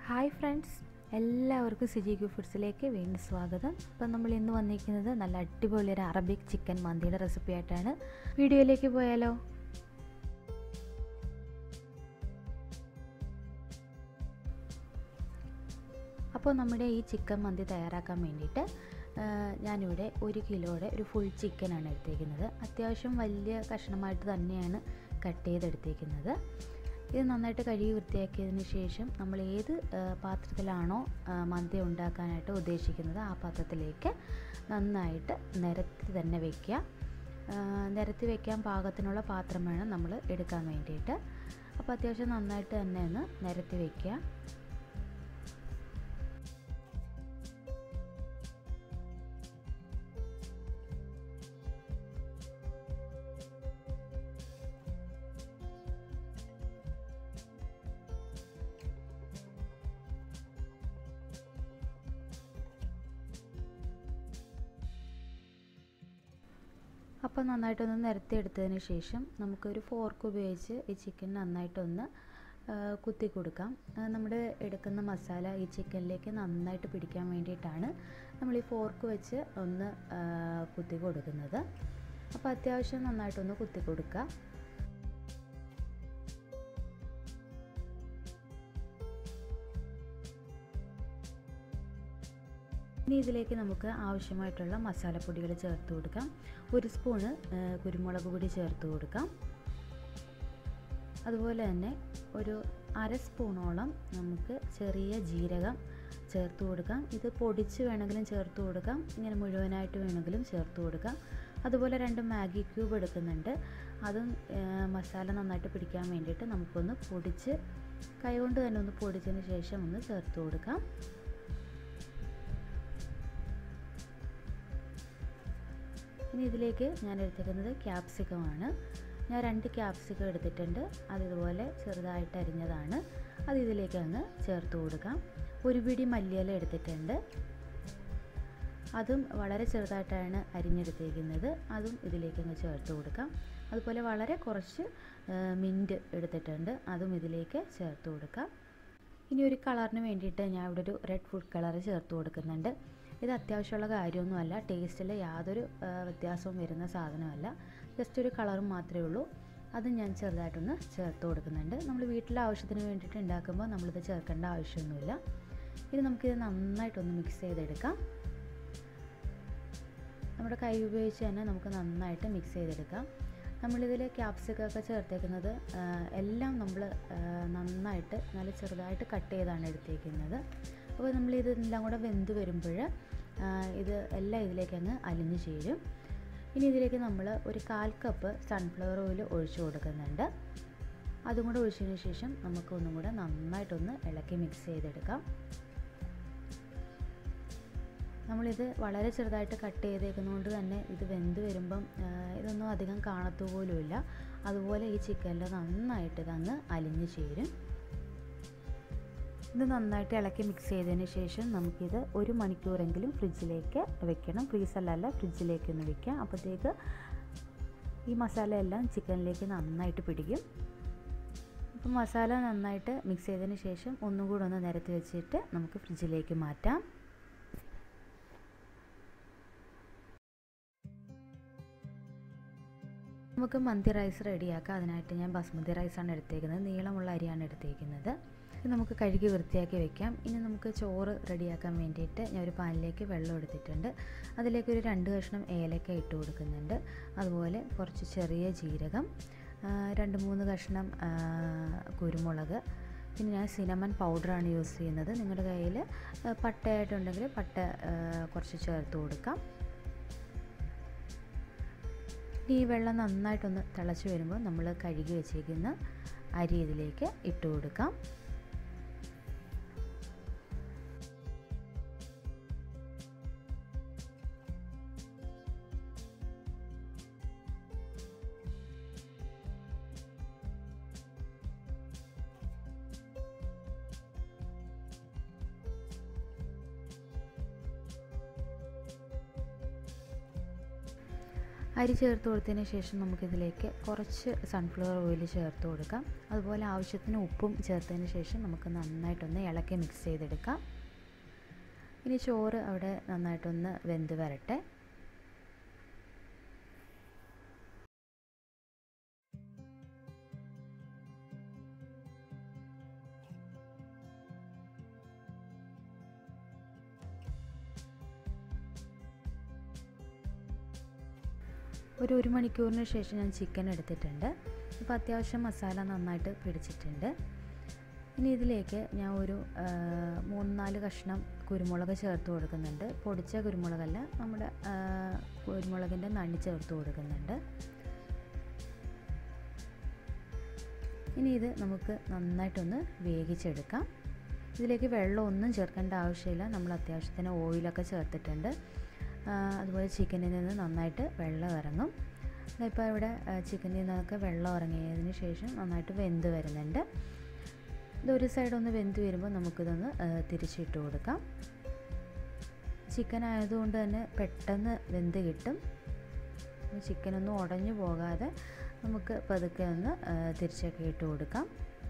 hi friends എല്ലാവർക്കും സിജി ഫുഡ്സിലേക്ക് വീണ്ടും സ്വാഗതം അപ്പം നമ്മൾ ഇന്ന് വന്നിരിക്കുന്നത് നല്ല അടിപൊളി ഒരു അറബിക് ചിക്കൻ മന്തിയുടെ റെസിപ്പി ആയിട്ടാണ് വീഡിയോയിലേക്ക് പോയാലോ അപ്പോൾ നമ്മുടെ ഈ ചിക്കൻ മന്തി തയ്യാറാക്കാൻ വേണ്ടിയിട്ട് ഞാനിവിടെ ഒരു കിലോയുടെ ഒരു ഫുൾ ചിക്കനാണ് എടുത്തേക്കുന്നത് അത്യാവശ്യം വലിയ കഷ്ണമായിട്ട് തന്നെയാണ് കട്ട് ചെയ്തെടുത്തേക്കുന്നത് ഇത് നന്നായിട്ട് കഴുകി വൃത്തിയാക്കിയതിന് ശേഷം നമ്മൾ ഏത് പാത്രത്തിലാണോ മന്തി ഉണ്ടാക്കാനായിട്ട് ഉദ്ദേശിക്കുന്നത് ആ പാത്രത്തിലേക്ക് നന്നായിട്ട് നിരത്തി തന്നെ വയ്ക്കുക നിരത്തി വയ്ക്കാൻ പാകത്തിനുള്ള പാത്രം വേണം നമ്മൾ എടുക്കാൻ വേണ്ടിയിട്ട് അപ്പോൾ അത്യാവശ്യം നന്നായിട്ട് തന്നെ ഒന്ന് നിരത്തി വയ്ക്കുക അപ്പോൾ നന്നായിട്ടൊന്ന് നിരത്തി എടുത്തതിന് ശേഷം നമുക്കൊരു ഫോർക്ക് ഉപയോഗിച്ച് ഈ ചിക്കൻ നന്നായിട്ടൊന്ന് കുത്തി കൊടുക്കാം നമ്മുടെ എടുക്കുന്ന മസാല ഈ ചിക്കനിലേക്ക് നന്നായിട്ട് പിടിക്കാൻ വേണ്ടിയിട്ടാണ് നമ്മൾ ഈ ഫോർക്ക് വെച്ച് ഒന്ന് കുത്തി കൊടുക്കുന്നത് അപ്പോൾ അത്യാവശ്യം നന്നായിട്ടൊന്ന് കുത്തി കൊടുക്കുക ഇനി ഇതിലേക്ക് നമുക്ക് ആവശ്യമായിട്ടുള്ള മസാലപ്പൊടികൾ ചേർത്ത് കൊടുക്കാം ഒരു സ്പൂണ് കുരുമുളക് പൊടി ചേർത്ത് കൊടുക്കാം അതുപോലെ തന്നെ ഒരു അര സ്പൂണോളം നമുക്ക് ചെറിയ ജീരകം ചേർത്ത് കൊടുക്കാം ഇത് പൊടിച്ച് വേണമെങ്കിലും ചേർത്ത് കൊടുക്കാം ഇങ്ങനെ മുഴുവനായിട്ട് വേണമെങ്കിലും ചേർത്ത് കൊടുക്കാം അതുപോലെ രണ്ട് മാഗി ക്യൂബ് എടുക്കുന്നുണ്ട് അതും മസാല നന്നായിട്ട് പിടിക്കാൻ വേണ്ടിയിട്ട് നമുക്കൊന്ന് പൊടിച്ച് കൈകൊണ്ട് തന്നെ ഒന്ന് പൊടിച്ചതിന് ശേഷം ഒന്ന് ചേർത്ത് കൊടുക്കാം ഇനി ഇതിലേക്ക് ഞാൻ എടുത്തിരിക്കുന്നത് ക്യാപ്സിക്കമാണ് ഞാൻ രണ്ട് ക്യാപ്സിക്കം എടുത്തിട്ടുണ്ട് അത് ഇതുപോലെ ചെറുതായിട്ട് അരിഞ്ഞതാണ് അത് ഇതിലേക്ക് അങ്ങ് ചേർത്ത് കൊടുക്കാം ഒരു പിടി മല്ലിയില എടുത്തിട്ടുണ്ട് അതും വളരെ ചെറുതായിട്ടാണ് അരിഞ്ഞെടുത്തേക്കുന്നത് അതും ഇതിലേക്ക് അങ്ങ് ചേർത്ത് കൊടുക്കാം അതുപോലെ വളരെ കുറച്ച് മിൻറ്റ് എടുത്തിട്ടുണ്ട് അതും ഇതിലേക്ക് ചേർത്ത് കൊടുക്കാം ഇനി ഒരു കളറിന് വേണ്ടിയിട്ട് ഞാൻ ഇവിടെ ഒരു റെഡ് ഫുഡ് കളർ ചേർത്ത് കൊടുക്കുന്നുണ്ട് ഇത് അത്യാവശ്യമുള്ള കാര്യമൊന്നുമല്ല ടേസ്റ്റിൽ യാതൊരു വ്യത്യാസവും വരുന്ന സാധനമല്ല ജസ്റ്റ് ഒരു കളറും മാത്രമേ ഉള്ളൂ അത് ഞാൻ ചെറുതായിട്ടൊന്ന് ചേർത്ത് കൊടുക്കുന്നുണ്ട് നമ്മൾ വീട്ടിലെ ആവശ്യത്തിന് വേണ്ടിയിട്ട് ഉണ്ടാക്കുമ്പോൾ നമ്മളിത് ചേർക്കേണ്ട ആവശ്യമൊന്നുമില്ല ഇനി നമുക്കിത് നന്നായിട്ടൊന്ന് മിക്സ് ചെയ്തെടുക്കാം നമ്മുടെ കൈ ഉപയോഗിച്ച് തന്നെ നമുക്ക് നന്നായിട്ട് മിക്സ് ചെയ്തെടുക്കാം നമ്മളിതിൽ ക്യാപ്സിക്കൊക്കെ ചേർത്തേക്കുന്നത് എല്ലാം നമ്മൾ നന്നായിട്ട് നല്ല ചെറുതായിട്ട് കട്ട് ചെയ്താണ് എടുത്തേക്കുന്നത് അപ്പോൾ നമ്മൾ ഇതെല്ലാം കൂടെ വെന്ത് വരുമ്പോൾ ഇത് എല്ലാം ഇതിലേക്ക് അങ്ങ് അലിഞ്ഞു ചേരും ഇനി ഇതിലേക്ക് നമ്മൾ ഒരു കാൽ കപ്പ് സൺഫ്ലവർ ഓയിൽ ഒഴിച്ചു കൊടുക്കുന്നുണ്ട് അതും കൂടെ ഒഴിച്ചതിന് ശേഷം നമുക്ക് ഒന്നും കൂടെ നന്നായിട്ടൊന്ന് ഇളക്കി മിക്സ് ചെയ്തെടുക്കാം നമ്മളിത് വളരെ ചെറുതായിട്ട് കട്ട് ചെയ്തേക്കുന്നതുകൊണ്ട് തന്നെ ഇത് വെന്ത് വരുമ്പം ഇതൊന്നും അധികം കാണത്തു പോലുമില്ല അതുപോലെ ഈ ചിക്കനിൽ നന്നായിട്ട് ഇതങ്ങ് അലിഞ്ഞു ചേരും ഇത് നന്നായിട്ട് ഇളക്കി മിക്സ് ചെയ്തതിന് ശേഷം നമുക്കിത് ഒരു മണിക്കൂറെങ്കിലും ഫ്രിഡ്ജിലേക്ക് വെക്കണം ഫ്രീസറിലല്ല ഫ്രിഡ്ജിലേക്ക് ഒന്ന് വെക്കാം അപ്പോഴത്തേക്ക് ഈ മസാല എല്ലാം ചിക്കനിലേക്ക് നന്നായിട്ട് പിടിക്കും അപ്പോൾ മസാല നന്നായിട്ട് മിക്സ് ചെയ്തതിന് ശേഷം ഒന്നും കൂടെ ഒന്ന് നിരത്തി വെച്ചിട്ട് നമുക്ക് ഫ്രിഡ്ജിലേക്ക് മാറ്റാം നമുക്ക് മന്തി റൈസ് റെഡിയാക്കാം അതിനായിട്ട് ഞാൻ ബസ്മതി റൈസാണ് എടുത്തേക്കുന്നത് നീളമുള്ള അരിയാണ് എടുത്തേക്കുന്നത് ഇത് നമുക്ക് കഴുകി വൃത്തിയാക്കി വെക്കാം ഇനി നമുക്ക് ചോറ് റെഡിയാക്കാൻ വേണ്ടിയിട്ട് ഞാൻ ഒരു പാനിലേക്ക് വെള്ളം എടുത്തിട്ടുണ്ട് അതിലേക്ക് ഒരു രണ്ട് കഷ്ണം ഏലക്ക ഇട്ട് കൊടുക്കുന്നുണ്ട് അതുപോലെ കുറച്ച് ചെറിയ ജീരകം രണ്ട് മൂന്ന് കഷ്ണം കുരുമുളക് പിന്നെ ഞാൻ സിനമൺ പൗഡറാണ് യൂസ് ചെയ്യുന്നത് നിങ്ങളുടെ കയ്യിൽ പട്ടയായിട്ടുണ്ടെങ്കിൽ പട്ട കുറച്ച് ചേർത്ത് കൊടുക്കാം ഈ വെള്ളം നന്നായിട്ടൊന്ന് തിളച്ച് വരുമ്പോൾ നമ്മൾ കഴുകി വെച്ചേക്കുന്ന അരി ഇതിലേക്ക് ഇട്ട് കൊടുക്കാം അരി ചേർത്ത് കൊടുത്തതിന് ശേഷം നമുക്കിതിലേക്ക് കുറച്ച് സൺഫ്ലവർ ഓയിൽ ചേർത്ത് കൊടുക്കാം അതുപോലെ ആവശ്യത്തിന് ഉപ്പും ചേർത്തതിന് ശേഷം നമുക്ക് നന്നായിട്ടൊന്ന് ഇളക്കി മിക്സ് ചെയ്തെടുക്കാം ഇനി ചോറ് അവിടെ നന്നായിട്ടൊന്ന് വെന്ത് വരട്ടെ ഒരു ഒരു മണിക്കൂറിന് ശേഷം ഞാൻ ചിക്കൻ എടുത്തിട്ടുണ്ട് ഇപ്പോൾ അത്യാവശ്യം മസാല നന്നായിട്ട് പിടിച്ചിട്ടുണ്ട് ഇനി ഇതിലേക്ക് ഞാൻ ഒരു മൂന്ന് നാല് കഷ്ണം കുരുമുളക് ചേർത്ത് കൊടുക്കുന്നുണ്ട് പൊടിച്ച കുരുമുളകല്ല നമ്മുടെ കുരുമുളകിൻ്റെ നണി ചേർത്ത് കൊടുക്കുന്നുണ്ട് ഇനി ഇത് നമുക്ക് നന്നായിട്ടൊന്ന് വേവിച്ചെടുക്കാം ഇതിലേക്ക് വെള്ളം ഒന്നും ചേർക്കേണ്ട ആവശ്യമില്ല നമ്മൾ അത്യാവശ്യത്തിന് ഓയിലൊക്കെ ചേർത്തിട്ടുണ്ട് അതുപോലെ ചിക്കനിൽ നിന്ന് നന്നായിട്ട് വെള്ളം ഇറങ്ങും ഇപ്പോൾ ഇവിടെ ചിക്കനിൽ നിന്നൊക്കെ വെള്ളം ഇറങ്ങിയതിന് ശേഷം നന്നായിട്ട് വെന്ത് വരുന്നുണ്ട് ഇതൊരു സൈഡ് ഒന്ന് വെന്ത് വരുമ്പോൾ നമുക്കിതൊന്ന് തിരിച്ചിട്ട് കൊടുക്കാം ചിക്കൻ ആയതുകൊണ്ട് തന്നെ പെട്ടെന്ന് വെന്ത് കിട്ടും ചിക്കനൊന്നും ഉടഞ്ഞു പോകാതെ നമുക്ക് പതുക്കെ ഒന്ന് തിരിച്ചൊക്കെ ഇട്ട് കൊടുക്കാം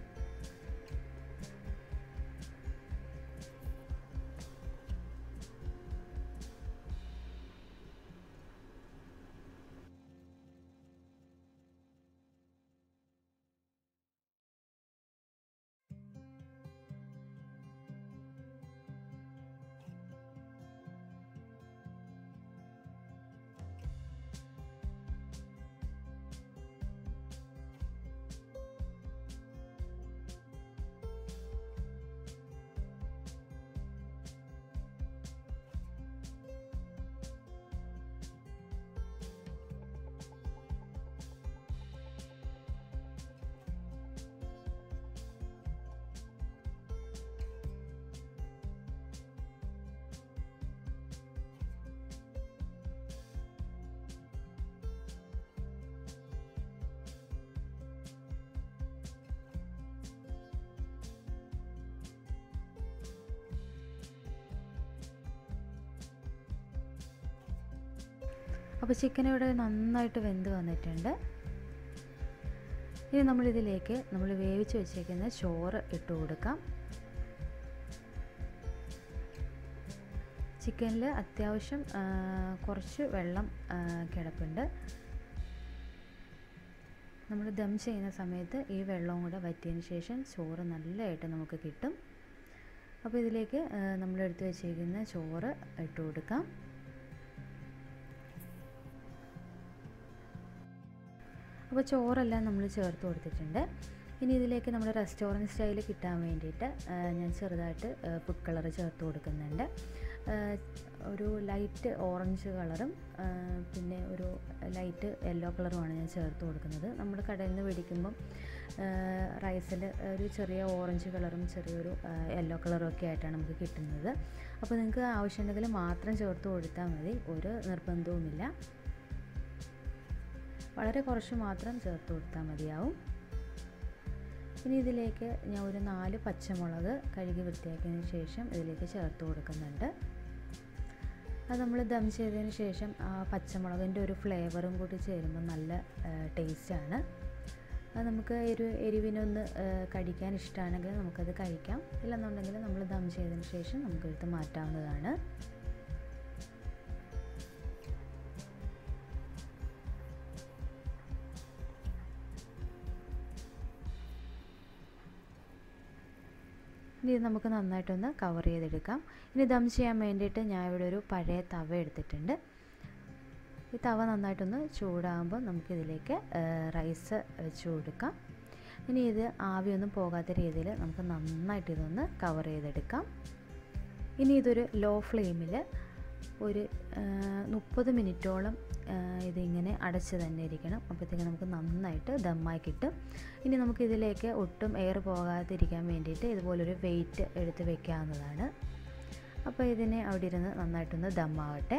അപ്പോൾ ചിക്കൻ ഇവിടെ നന്നായിട്ട് വെന്ത് വന്നിട്ടുണ്ട് ഇനി നമ്മളിതിലേക്ക് നമ്മൾ വേവിച്ച് വെച്ചേക്കുന്ന ചോറ് ഇട്ട് കൊടുക്കാം ചിക്കനിൽ അത്യാവശ്യം കുറച്ച് വെള്ളം കിടപ്പുണ്ട് നമ്മൾ ദം ചെയ്യുന്ന സമയത്ത് ഈ വെള്ളവും കൂടെ വറ്റിയതിന് ശേഷം ചോറ് നല്ലതായിട്ട് നമുക്ക് കിട്ടും അപ്പോൾ ഇതിലേക്ക് നമ്മളെടുത്ത് വെച്ചേക്കുന്ന ചോറ് ഇട്ട് കൊടുക്കാം അപ്പോൾ ചോറെല്ലാം നമ്മൾ ചേർത്ത് കൊടുത്തിട്ടുണ്ട് ഇനി ഇതിലേക്ക് നമ്മൾ റെസ്റ്റോറൻറ്റ് സ്റ്റൈൽ കിട്ടാൻ വേണ്ടിയിട്ട് ഞാൻ ചെറുതായിട്ട് ഫുഡ് കളർ ചേർത്ത് കൊടുക്കുന്നുണ്ട് ഒരു ലൈറ്റ് ഓറഞ്ച് കളറും പിന്നെ ഒരു ലൈറ്റ് യെല്ലോ കളറുമാണ് ഞാൻ ചേർത്ത് കൊടുക്കുന്നത് നമ്മൾ കടയിൽ നിന്ന് മേടിക്കുമ്പം റൈസിൽ ഒരു ചെറിയ ഓറഞ്ച് കളറും ചെറിയൊരു യെല്ലോ കളറും ഒക്കെ ആയിട്ടാണ് നമുക്ക് കിട്ടുന്നത് അപ്പോൾ നിങ്ങൾക്ക് ആവശ്യമുണ്ടെങ്കിൽ മാത്രം ചേർത്ത് കൊടുത്താൽ മതി ഒരു നിർബന്ധവുമില്ല വളരെ കുറച്ച് മാത്രം ചേർത്ത് കൊടുത്താൽ മതിയാവും ഇനി ഇതിലേക്ക് ഞാൻ ഒരു നാല് പച്ചമുളക് കഴുകി വൃത്തിയാക്കിയതിന് ശേഷം ഇതിലേക്ക് ചേർത്ത് കൊടുക്കുന്നുണ്ട് അത് നമ്മൾ ദം ചെയ്തതിന് ശേഷം ആ പച്ചമുളകിൻ്റെ ഒരു ഫ്ലേവറും കൂടി ചേരുമ്പോൾ നല്ല ടേസ്റ്റാണ് അത് നമുക്ക് എരു എരിവിനൊന്ന് കഴിക്കാൻ ഇഷ്ടമാണെങ്കിൽ നമുക്കത് കഴിക്കാം ഇല്ലെന്നുണ്ടെങ്കിൽ നമ്മൾ ദം ചെയ്തതിന് ശേഷം നമുക്കെടുത്ത് മാറ്റാവുന്നതാണ് ഇനി ഇത് നമുക്ക് നന്നായിട്ടൊന്ന് കവർ ചെയ്തെടുക്കാം ഇനി ദം ചെയ്യാൻ വേണ്ടിയിട്ട് ഞാൻ ഇവിടെ ഒരു പഴയ തവ എടുത്തിട്ടുണ്ട് ഈ തവ നന്നായിട്ടൊന്ന് ചൂടാകുമ്പോൾ നമുക്കിതിലേക്ക് റൈസ് വെച്ച് കൊടുക്കാം ഇനി ഇത് ആവിയൊന്നും പോകാത്ത രീതിയിൽ നമുക്ക് നന്നായിട്ട് ഇതൊന്ന് കവർ ചെയ്തെടുക്കാം ഇനി ഇതൊരു ലോ ഫ്ലെയിമിൽ ഒരു മുപ്പത് മിനിറ്റോളം ഇതിങ്ങനെ അടച്ച് തന്നെ ഇരിക്കണം അപ്പോഴത്തേക്ക് നമുക്ക് നന്നായിട്ട് ദമ്മായി കിട്ടും ഇനി നമുക്ക് ഇതിലേക്ക് ഒട്ടും എയർ പോകാതിരിക്കാൻ വേണ്ടിയിട്ട് ഇതുപോലൊരു വെയിറ്റ് എടുത്ത് വെക്കാവുന്നതാണ് അപ്പോൾ ഇതിനെ അവിടെ ഇരുന്ന് നന്നായിട്ടൊന്ന് ദമ്മാവട്ടെ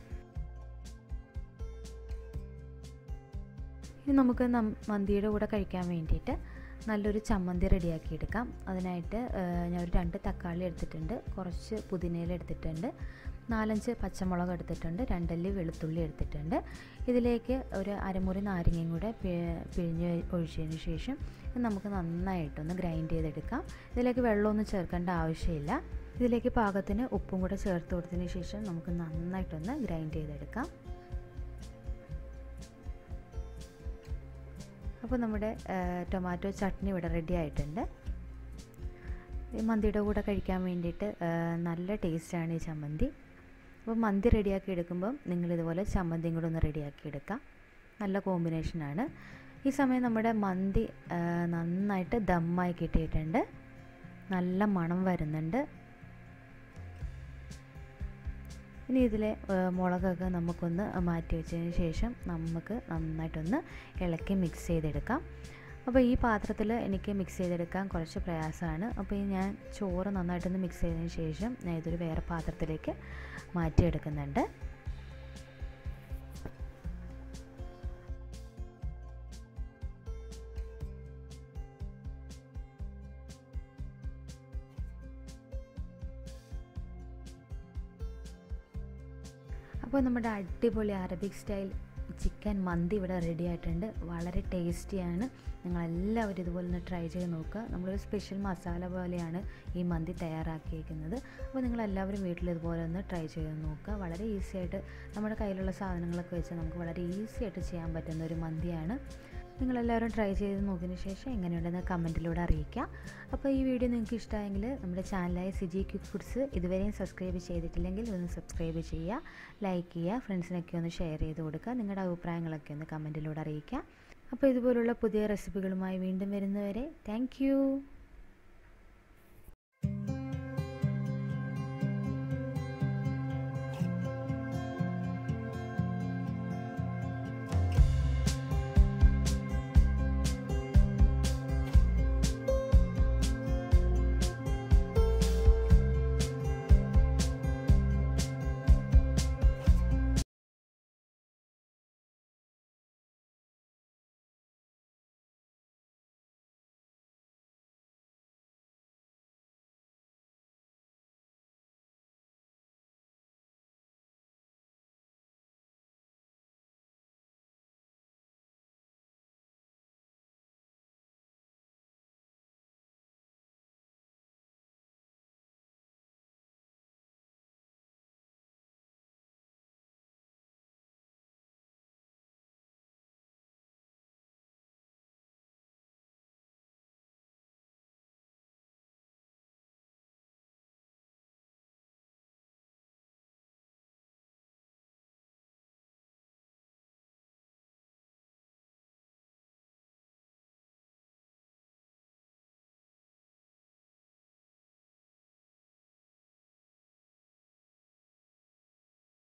ഇനി നമുക്ക് മന്തിയുടെ കൂടെ കഴിക്കാൻ വേണ്ടിയിട്ട് നല്ലൊരു ചമ്മന്തി റെഡിയാക്കി എടുക്കാം അതിനായിട്ട് ഞാൻ ഒരു രണ്ട് തക്കാളി എടുത്തിട്ടുണ്ട് കുറച്ച് പുതിനയില എടുത്തിട്ടുണ്ട് നാലഞ്ച് പച്ചമുളക് എടുത്തിട്ടുണ്ട് രണ്ടല്ലി വെളുത്തുള്ളി എടുത്തിട്ടുണ്ട് ഇതിലേക്ക് ഒരു അരമുറി നാരങ്ങയും കൂടെ പിഴിഞ്ഞ് ഒഴിച്ചതിന് ശേഷം നമുക്ക് നന്നായിട്ടൊന്ന് ഗ്രൈൻഡ് ചെയ്തെടുക്കാം ഇതിലേക്ക് വെള്ളമൊന്നും ചേർക്കേണ്ട ആവശ്യമില്ല ഇതിലേക്ക് പാകത്തിന് ഉപ്പും കൂടെ ചേർത്ത് കൊടുത്തതിന് ശേഷം നമുക്ക് നന്നായിട്ടൊന്ന് ഗ്രൈൻഡ് ചെയ്തെടുക്കാം അപ്പോൾ നമ്മുടെ ടൊമാറ്റോ ചട്നി ഇവിടെ റെഡി ആയിട്ടുണ്ട് ഈ മന്തിയുടെ കൂടെ കഴിക്കാൻ വേണ്ടിയിട്ട് നല്ല ടേസ്റ്റാണ് ഈ ചമ്മന്തി അപ്പോൾ മന്തി റെഡിയാക്കി എടുക്കുമ്പം നിങ്ങൾ ഇതുപോലെ ചമ്മന്തിയും കൂടെ ഒന്ന് റെഡിയാക്കി എടുക്കാം നല്ല കോമ്പിനേഷനാണ് ഈ സമയം നമ്മുടെ മന്തി നന്നായിട്ട് ദമ്മായി കിട്ടിയിട്ടുണ്ട് നല്ല മണം വരുന്നുണ്ട് ഇനി ഇതിലെ മുളകൊക്കെ നമുക്കൊന്ന് മാറ്റി വെച്ചതിന് ശേഷം നമുക്ക് നന്നായിട്ടൊന്ന് ഇളക്കി മിക്സ് ചെയ്തെടുക്കാം അപ്പോൾ ഈ പാത്രത്തിൽ എനിക്ക് മിക്സ് ചെയ്തെടുക്കാൻ കുറച്ച് പ്രയാസമാണ് അപ്പോൾ ഞാൻ ചോറ് നന്നായിട്ടൊന്ന് മിക്സ് ചെയ്തതിന് ശേഷം ഞാൻ ഇതൊരു വേറെ പാത്രത്തിലേക്ക് മാറ്റിയെടുക്കുന്നുണ്ട് അപ്പോൾ നമ്മുടെ അടിപൊളി അറബിക് സ്റ്റൈൽ ചിക്കൻ മന്തി ഇവിടെ റെഡി ആയിട്ടുണ്ട് വളരെ ടേസ്റ്റിയാണ് നിങ്ങളെല്ലാവരും ഇതുപോലെ ഒന്ന് ട്രൈ ചെയ്ത് നോക്കുക നമ്മളൊരു സ്പെഷ്യൽ മസാല പോലെയാണ് ഈ മന്തി തയ്യാറാക്കിയിരിക്കുന്നത് അപ്പോൾ നിങ്ങളെല്ലാവരും വീട്ടിൽ ഇതുപോലെ ഒന്ന് ട്രൈ ചെയ്ത് നോക്കുക വളരെ ഈസി ആയിട്ട് നമ്മുടെ കയ്യിലുള്ള സാധനങ്ങളൊക്കെ വെച്ച് നമുക്ക് വളരെ ഈസി ആയിട്ട് ചെയ്യാൻ പറ്റുന്ന ഒരു മന്തിയാണ് നിങ്ങളെല്ലാവരും ട്രൈ ചെയ്ത് നോക്കിയതിന് ശേഷം എങ്ങനെയുണ്ടെന്ന് കമൻറ്റിലൂടെ അറിയിക്കാം അപ്പോൾ ഈ വീഡിയോ നിങ്ങൾക്ക് ഇഷ്ടമായെങ്കിൽ നമ്മുടെ ചാനലായ സിജി ക്വിക്ക് ഫുഡ്സ് ഇതുവരെയും സബ്സ്ക്രൈബ് ചെയ്തിട്ടില്ലെങ്കിൽ ഒന്ന് സബ്സ്ക്രൈബ് ചെയ്യുക ലൈക്ക് ചെയ്യുക ഫ്രണ്ട്സിനൊക്കെ ഒന്ന് ഷെയർ ചെയ്ത് കൊടുക്കുക നിങ്ങളുടെ അഭിപ്രായങ്ങളൊക്കെ ഒന്ന് കമൻറ്റിലൂടെ അറിയിക്കുക അപ്പോൾ ഇതുപോലുള്ള പുതിയ റെസിപ്പികളുമായി വീണ്ടും വരുന്നവരെ താങ്ക്